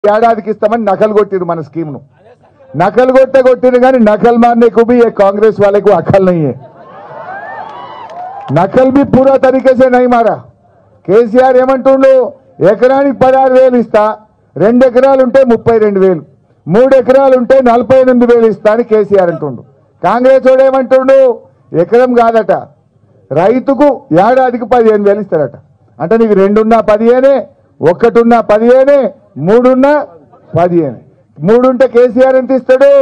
ఏడాదికి ఇస్తామని నకలు కొట్టిరు మన స్కీమ్ను నకలు కొట్టే కొట్టిరు కానీ నకల్ మారనే को भी ये कांग्रेस वाले को अकल नहीं है నకల్ भी पूरा तरीके से नहीं मारा కేసీఆర్ ఏమంటుండు ఎకరానికి పదహారు వేలు ఇస్తా రెండు ఎకరాలు ఉంటే ముప్పై రెండు వేలు మూడు ఎకరాలు ఉంటే నలభై ఎనిమిది వేలు ఇస్తా అని కేసీఆర్ అంటుండు కాంగ్రెస్ వాడు ఏమంటుండు ఎకరం కాదట రైతుకు ఏడాదికి పదిహేను వేలు ఇస్తారట అంటే నీకు రెండున్నా పదిహేనే ఒక్కటున్నా పదిహేనే మూడున్నా పదిహేను మూడుంటే కేసీఆర్ ఎంత ఇస్తాడు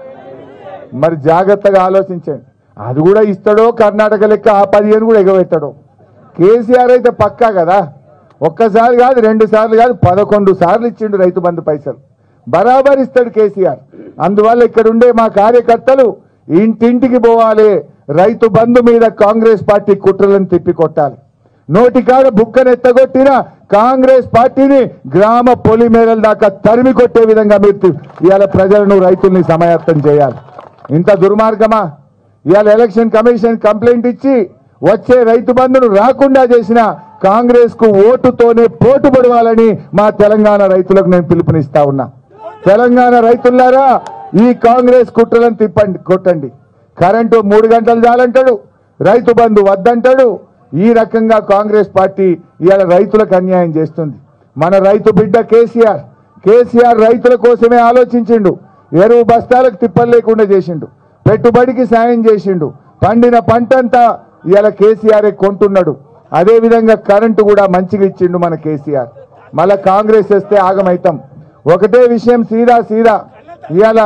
మరి జాగ్రత్తగా ఆలోచించండి అది కూడా ఇస్తాడో కర్ణాటక లెక్క ఆ పదిహేను కూడా ఎగబెట్టాడు కేసీఆర్ అయితే పక్కా కదా ఒక్కసారి కాదు రెండు సార్లు కాదు పదకొండు సార్లు ఇచ్చిండు రైతు బంధు పైసలు బరాబర్ ఇస్తాడు కేసీఆర్ అందువల్ల ఇక్కడ ఉండే మా కార్యకర్తలు ఇంటింటికి పోవాలి రైతు బంధు మీద కాంగ్రెస్ పార్టీ కుట్రలను తిప్పి కొట్టాలి నోటికాడ బుక్కను ఎత్తగొట్టిన కాంగ్రెస్ పార్టీని గ్రామ పొలిమేరల దాకా తరిమి కొట్టే విధంగా మీరు ఇవాళ ప్రజలను రైతుల్ని సమాయత్తం చేయాలి ఇంత దుర్మార్గమా ఇవాళ ఎలక్షన్ కమిషన్ కంప్లైంట్ ఇచ్చి వచ్చే రైతు బంధును రాకుండా చేసిన కాంగ్రెస్ కు ఓటుతోనే పోటు పడవాలని మా తెలంగాణ రైతులకు నేను పిలుపునిస్తా ఉన్నా తెలంగాణ రైతులారా ఈ కాంగ్రెస్ కుట్రలను తిప్పండి కొట్టండి కరెంటు మూడు గంటలు చాలంటాడు రైతు బంధు వద్దంటాడు ఈ రకంగా కాంగ్రెస్ పార్టీ ఇవాళ రైతులకు అన్యాయం చేస్తుంది మన రైతు బిడ్డ కేసీఆర్ కేసీఆర్ రైతుల కోసమే ఆలోచించిండు ఎరువు బస్తాలకు తిప్పలు లేకుండా చేసిండు పెట్టుబడికి సాయం చేసిండు పండిన పంటంతా ఇవాళ కేసీఆర్ కొంటున్నాడు అదే విధంగా కరెంటు కూడా మంచిగా ఇచ్చిండు మన కేసీఆర్ మళ్ళా కాంగ్రెస్ వస్తే ఆగమైతాం ఒకటే విషయం సీదా సీదా ఇవాళ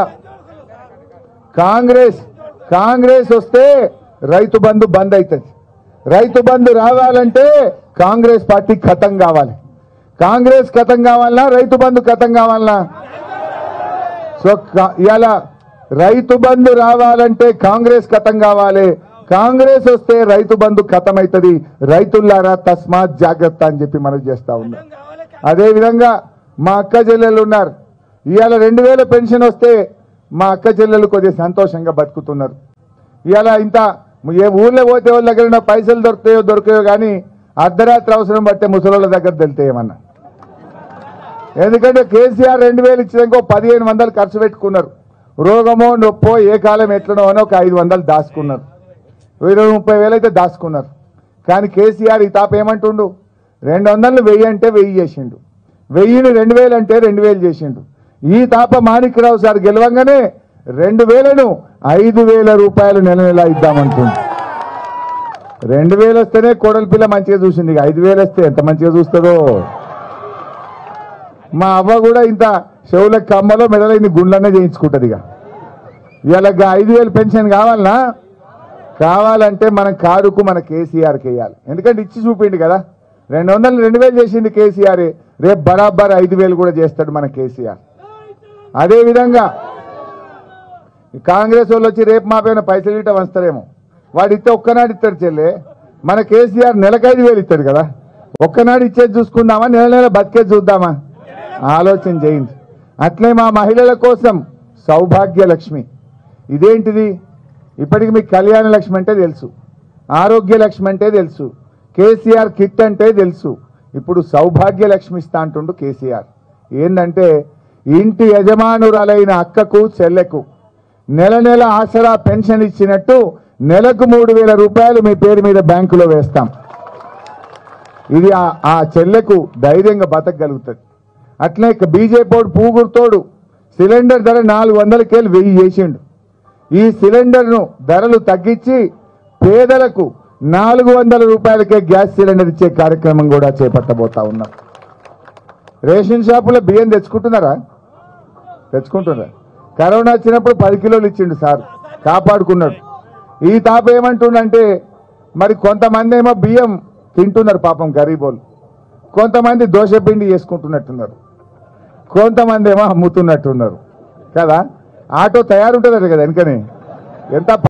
కాంగ్రెస్ కాంగ్రెస్ వస్తే రైతు బంధు బంద్ అవుతుంది రైతు బంధు రావాలంటే కాంగ్రెస్ పార్టీ ఖతం కావాలి కాంగ్రెస్ ఖతం కావాలన్నా రైతు బంధు ఖతం కావాలన్నా సో కా- ఇవాళ రైతు బంధు రావాలంటే కాంగ్రెస్ ఖతం కావాలి కాంగ్రెస్ వస్తే రైతు బంధు ఖతం అవుతుంది రైతులారా తస్మాత్ జాగ్రత్త అని చెప్పి మనం చేస్తా ఉన్నాం అదే విధంగా మా అక్క చెల్లెలు ఉన్నారు ఇవాళ రెండు వేల పెన్షన్ వస్తే మా అక్క చెల్లెలు కొద్దిగా సంతోషంగా బతుకుతున్నారు ఇవాళ ఇంత ఏ ఊర్లో పోతే వాళ్ళ దగ్గర పైసలు దొరుకుతాయో దొరకాయో కానీ అర్ధరాత్రి అవసరం పట్టే ముసలోళ్ళ దగ్గర తెలుతాయేమన్నా ఎందుకంటే కేసీఆర్ రెండు వేలు ఇచ్చినాక పదిహేను వందలు ఖర్చు పెట్టుకున్నారు రోగమో నొప్పో ఏ కాలం ఎట్లనో అని ఒక ఐదు వందలు దాచుకున్నారు ఇరవై ముప్పై వేలు అయితే దాచుకున్నారు కానీ కేసీఆర్ ఈ తాప ఏమంటుండు రెండు వందలు వెయ్యి అంటే వెయ్యి చేసిండు వెయ్యిని రెండు వేలు అంటే రెండు వేలు చేసిండు ఈ తాప మాణిక్యరావు సార్ గెలవంగానే రెండు వేలను ఐదు వేల రూపాయలు నెల నెల ఇద్దామంటుంది రెండు వేలు వస్తేనే కోడలి పిల్ల మంచిగా చూసింది ఇక ఐదు వేలు వస్తే ఎంత మంచిగా చూస్తుందో మా అవ్వ కూడా ఇంత చెవుల కమ్మలో మెడలైన గుండ్లనే చేయించుకుంటుంది ఇక ఇవాళ ఐదు వేలు పెన్షన్ కావాలనా కావాలంటే మనం కారుకు మన కేసీఆర్కి వేయాలి ఎందుకంటే ఇచ్చి చూపిండి కదా రెండు వందలు రెండు వేలు చేసింది కేసీఆర్ రేపు బరాబర్ ఐదు వేలు కూడా చేస్తాడు మన కేసీఆర్ అదేవిధంగా ఈ కాంగ్రెస్ వాళ్ళు వచ్చి రేపు మా పైన పైసలు ఇట్ట వస్తారేమో వాడు ఇస్తే ఒక్కనాడు ఇస్తాడు చెల్లె మన కేసీఆర్ నెలకు ఐదు వేలు ఇస్తాడు కదా ఒక్కనాడు ఇచ్చేది చూసుకుందామా నెల నెల బతికేది చూద్దామా ఆలోచన చేయండి అట్లే మా మహిళల కోసం సౌభాగ్య లక్ష్మి ఇదేంటిది ఇప్పటికి మీకు కళ్యాణ లక్ష్మి అంటే తెలుసు ఆరోగ్య లక్ష్మి అంటే తెలుసు కేసీఆర్ కిట్ అంటే తెలుసు ఇప్పుడు సౌభాగ్య లక్ష్మి ఇస్తా అంటుండు కేసీఆర్ ఏంటంటే ఇంటి యజమానురాలైన అక్కకు చెల్లెకు నెల నెల ఆసరా పెన్షన్ ఇచ్చినట్టు నెలకు మూడు వేల రూపాయలు మీ పేరు మీద బ్యాంకులో వేస్తాం ఇది ఆ- ఆ చెల్లెకు ధైర్యంగా బతకగలుగుతుంది అట్లే బీజేపీ పూగుర్తోడు సిలిండర్ ధర నాలుగు వందలకేళ్ళు వెయ్యి చేసిండు ఈ సిలిండర్ను ధరలు తగ్గించి పేదలకు నాలుగు వందల రూపాయలకే గ్యాస్ సిలిండర్ ఇచ్చే కార్యక్రమం కూడా చేపట్టబోతా ఉన్నాం రేషన్ షాపులో బియ్యం తెచ్చుకుంటున్నారా తెచ్చుకుంటున్నారా కరోనా వచ్చినప్పుడు పది కిలోలు ఇచ్చిండు సార్ కాపాడుకున్నాడు ఈ తాప ఏమంటుండంటే మరి కొంతమంది ఏమో బియ్యం తింటున్నారు పాపం గరీబోళ్ళు కొంతమంది దోశ పిండి చేసుకుంటున్నట్టున్నారు కొంతమంది ఏమో అమ్ముతున్నట్టున్నారు కదా ఆటో తయారుంటుంది కదా వెనుకనే ఎంత